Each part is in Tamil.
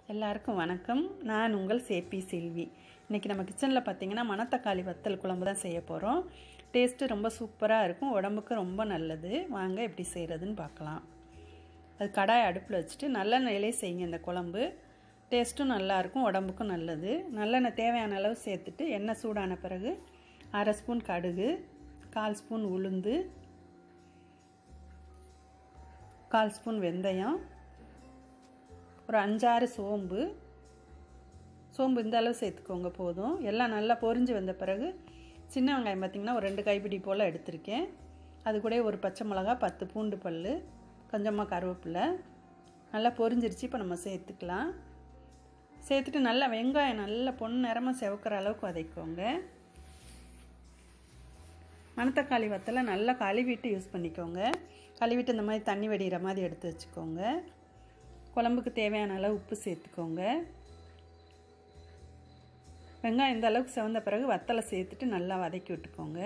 எல்லாருக்கும் வணக்கம் நான் உங்கள் சேப்பி செல்வி இன்றைக்கி நம்ம கிச்சனில் பார்த்தீங்கன்னா மணத்தக்காளி வத்தல் குழம்பு தான் செய்ய போகிறோம் டேஸ்ட்டு ரொம்ப சூப்பராக இருக்கும் உடம்புக்கு ரொம்ப நல்லது வாங்க எப்படி செய்கிறதுன்னு பார்க்கலாம் அது கடாய் அடுப்பில் வச்சுட்டு நல்லெண்ணெயிலே செய்யுங்க இந்த குழம்பு டேஸ்ட்டும் நல்லாயிருக்கும் உடம்புக்கும் நல்லது நல்லெண்ணெய் தேவையான அளவு சேர்த்துட்டு எண்ணெய் சூடான பிறகு அரை ஸ்பூன் கடுகு கால் ஸ்பூன் உளுந்து கால் ஸ்பூன் வெந்தயம் ஒரு அஞ்சாறு சோம்பு சோம்பு இந்த அளவு சேர்த்துக்கோங்க போதும் எல்லாம் நல்லா பொரிஞ்சு வந்த பிறகு சின்ன வெங்காயம் பார்த்திங்கன்னா ஒரு ரெண்டு கைப்பிடி போல் எடுத்திருக்கேன் அது கூட ஒரு பச்சை மிளகா பத்து பூண்டு பல் கொஞ்சமாக கருவேப்பிலை நல்லா பொரிஞ்சிருச்சு இப்போ நம்ம சேர்த்துக்கலாம் சேர்த்துட்டு நல்லா வெங்காயம் நல்லா பொன் நிறமாக செவக்கிற அளவுக்கு வதக்கிக்கோங்க மணத்தக்காளி வத்தலை நல்லா கழுவிட்டு யூஸ் பண்ணிக்கோங்க கழுவிட்டு இந்த மாதிரி தண்ணி வடிகிற மாதிரி எடுத்து வச்சுக்கோங்க குழம்புக்கு தேவையான அளவு உப்பு சேர்த்துக்கோங்க வெங்காயம் இந்த அளவுக்கு செவந்த பிறகு வத்தலை சேர்த்துட்டு நல்லா வதக்கி விட்டுக்கோங்க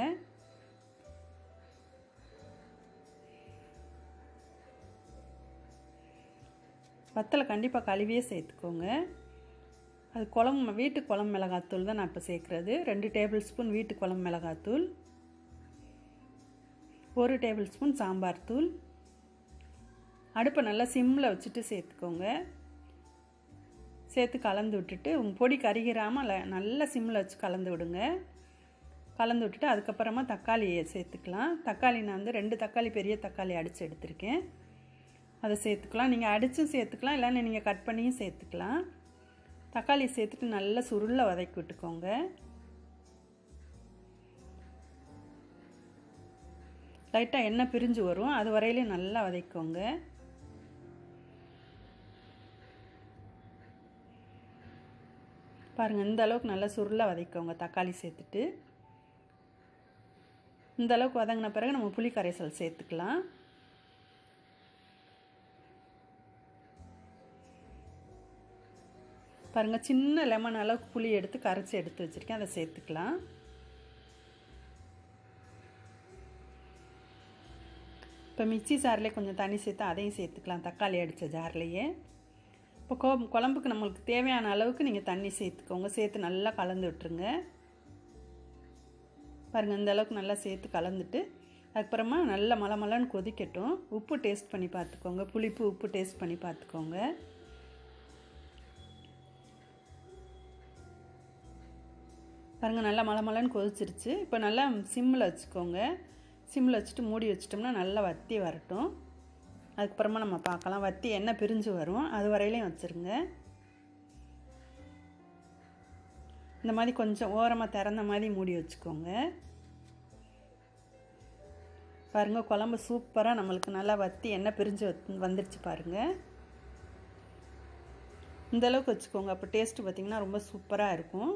வத்தலை கண்டிப்பாக கழுவியே சேர்த்துக்கோங்க அது குழம்பு வீட்டு குழம்பு மிளகாத்தூள் தான் நான் இப்போ சேர்க்குறது ரெண்டு டேபிள் ஸ்பூன் வீட்டு குழம்பு மிளகாத்தூள் ஒரு டேபிள் ஸ்பூன் சாம்பார் தூள் அடுப்பை நல்லா சிம்மில் வச்சுட்டு சேர்த்துக்கோங்க சேர்த்து கலந்து விட்டுட்டு உங்கள் பொடி கருகிராமல் நல்லா சிம்மில் வச்சு கலந்து விடுங்க கலந்து விட்டுட்டு அதுக்கப்புறமா தக்காளியை சேர்த்துக்கலாம் தக்காளி நான் வந்து ரெண்டு தக்காளி பெரிய தக்காளி அடித்து எடுத்திருக்கேன் அதை சேர்த்துக்கலாம் நீங்கள் அடித்தும் சேர்த்துக்கலாம் இல்லைன்னா நீங்கள் கட் பண்ணியும் சேர்த்துக்கலாம் தக்காளி சேர்த்துட்டு நல்லா சுருளை வதக்கி விட்டுக்கோங்க லைட்டாக எண்ணெய் பிரிஞ்சு வரும் அது வரையிலையும் நல்லா வதக்கிக்கோங்க பாருங்கள் இந்த அளவுக்கு நல்லா சுருளாக வதக்கிக்கோங்க தக்காளி சேர்த்துட்டு இந்த அளவுக்கு வதங்கின பிறகு நம்ம புளி கரைசல் சேர்த்துக்கலாம் பாருங்கள் சின்ன லெமன் அளவுக்கு புளி எடுத்து கரைச்சி எடுத்து வச்சுருக்கேன் அதை சேர்த்துக்கலாம் இப்போ மிக்சி ஜார்லேயே கொஞ்சம் தண்ணி சேர்த்து அதையும் சேர்த்துக்கலாம் தக்காளி அடித்த ஜார்லேயே இப்போ கோ குழம்புக்கு நம்மளுக்கு தேவையான அளவுக்கு நீங்கள் தண்ணி சேர்த்துக்கோங்க சேர்த்து நல்லா கலந்து விட்டுருங்க பாருங்கள் இந்த அளவுக்கு நல்லா சேர்த்து கலந்துட்டு அதுக்கப்புறமா நல்லா மலை மலைன்னு கொதிக்கட்டும் உப்பு டேஸ்ட் பண்ணி பார்த்துக்கோங்க புளிப்பு உப்பு டேஸ்ட் பண்ணி பார்த்துக்கோங்க பாருங்கள் நல்லா மலை மலைன்னு கொதிச்சிருச்சு இப்போ நல்லா சிம்மில் வச்சுக்கோங்க சிம்மில் வச்சுட்டு மூடி வச்சிட்டோம்னா நல்லா வத்தி வரட்டும் அதுக்கப்புறமா நம்ம பார்க்கலாம் வத்தி எண்ணெய் பிரிஞ்சு வரும் அது வரையிலையும் வச்சுருங்க இந்த மாதிரி கொஞ்சம் ஓரமாக திறந்த மாதிரி மூடி வச்சுக்கோங்க பாருங்கள் குழம்பு சூப்பராக நம்மளுக்கு நல்லா வத்தி எண்ணெய் பிரிஞ்சு வந்துருச்சு பாருங்கள் இந்த அளவுக்கு வச்சுக்கோங்க அப்போ டேஸ்ட்டு பார்த்திங்கன்னா ரொம்ப சூப்பராக இருக்கும்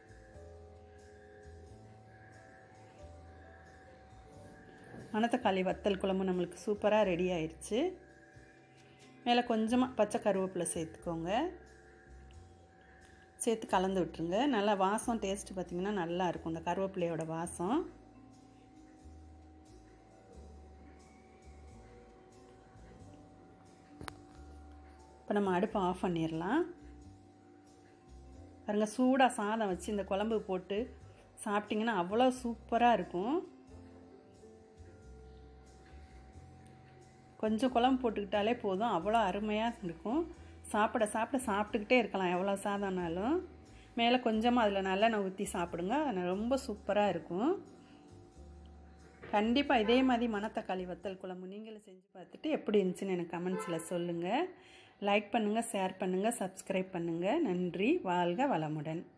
மணத்தக்காளி வத்தல் குழம்பு நம்மளுக்கு சூப்பராக ரெடி ஆயிடுச்சு மேலே கொஞ்சமாக பச்சை கருவேப்பிலை சேர்த்துக்கோங்க சேர்த்து கலந்து விட்டுருங்க நல்லா வாசம் டேஸ்ட்டு பார்த்திங்கன்னா நல்லா இருக்கும் இந்த கருவேப்பிலையோட வாசம் இப்போ நம்ம அடுப்பை ஆஃப் பண்ணிடலாம் பாருங்கள் சூடாக சாதம் வச்சு இந்த குழம்பு போட்டு சாப்பிட்டிங்கன்னா அவ்வளோ சூப்பராக இருக்கும் கொஞ்சம் குழம்பு போட்டுக்கிட்டாலே போதும் அவ்வளோ அருமையாக இருக்கும் சாப்பிட சாப்பிட சாப்பிட்டுக்கிட்டே இருக்கலாம் எவ்வளோ சாதம்னாலும் மேலே கொஞ்சமாக அதில் நல்லெண்ணெய் ஊற்றி சாப்பிடுங்க ரொம்ப சூப்பராக இருக்கும் கண்டிப்பாக இதே மாதிரி மணத்தக்காளி வத்தல் குழம்பு நீங்களும் செஞ்சு பார்த்துட்டு எப்படி இருந்துச்சுன்னு எனக்கு கமெண்ட்ஸில் சொல்லுங்கள் லைக் பண்ணுங்கள் ஷேர் பண்ணுங்கள் சப்ஸ்கிரைப் பண்ணுங்கள் நன்றி வாழ்க வளமுடன்